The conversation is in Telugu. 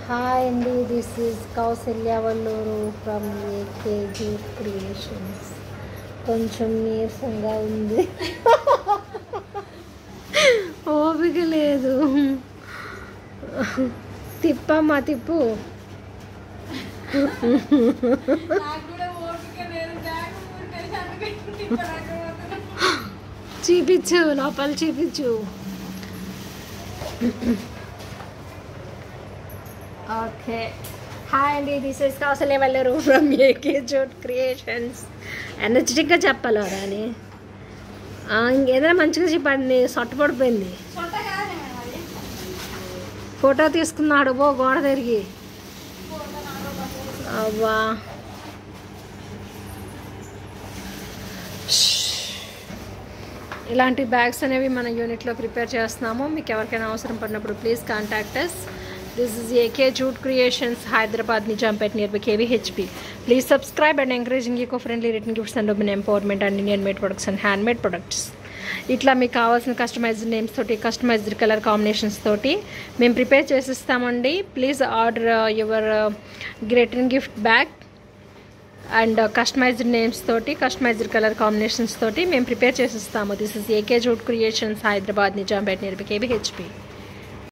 హాయ్ అండి this is Kausalya Valluru from AKG creations కొంచెం నీరసంగా ఉంది ఓపిక లేదు తిప్పమ్మా తిప్పు నాకు కూడా ఓపిక లేదు బ్యాగ్ ఊరికే అందుకే తిప్పలేకపోతున్నా. చూపించు లోపల చూపించు ఓకే హాయ్ అండి this is Kausalya Valluru from AK jute creations ఎనర్జెటిక్గా చెప్పాలి రాని ఏదైనా మంచిగా చెప్పండి సొట్టపడిపోయింది సొంత కాదే మరి. ఫోటో తీసుకున్నాడు బో గోడ తిరిగి ఫోటో నాలో పట్టేసి. అవ్వా ఇలాంటి బ్యాగ్స్ అనేవి మన యూనిట్లో ప్రిపేర్ చేస్తున్నాము మీకు ఎవరికైనా అవసరం పడినప్పుడు please contact us this is AK jute creations Hyderabad Nizampet near by KVHP please subscribe and encouraging eco friendly return gifts and women empowerment and Indian made products and hand made products ఇట్లా మీకు కావాల్సిన కస్టమైజ్డ్ నేమ్స్ తోటి కస్టమైజ్డ్ కలర్ కాంబినేషన్స్ తోటి మేము ప్రిపేర్ చేసిస్తామండి please order your return gift bag and customised names తోటి కస్టమైజ్డ్ కలర్ కాంబినేషన్స్ తోటి మేము ప్రిపేర్ చేసిస్తాము this is AK jute creations Hyderabad Nizampet near by కేబీహెచ్పి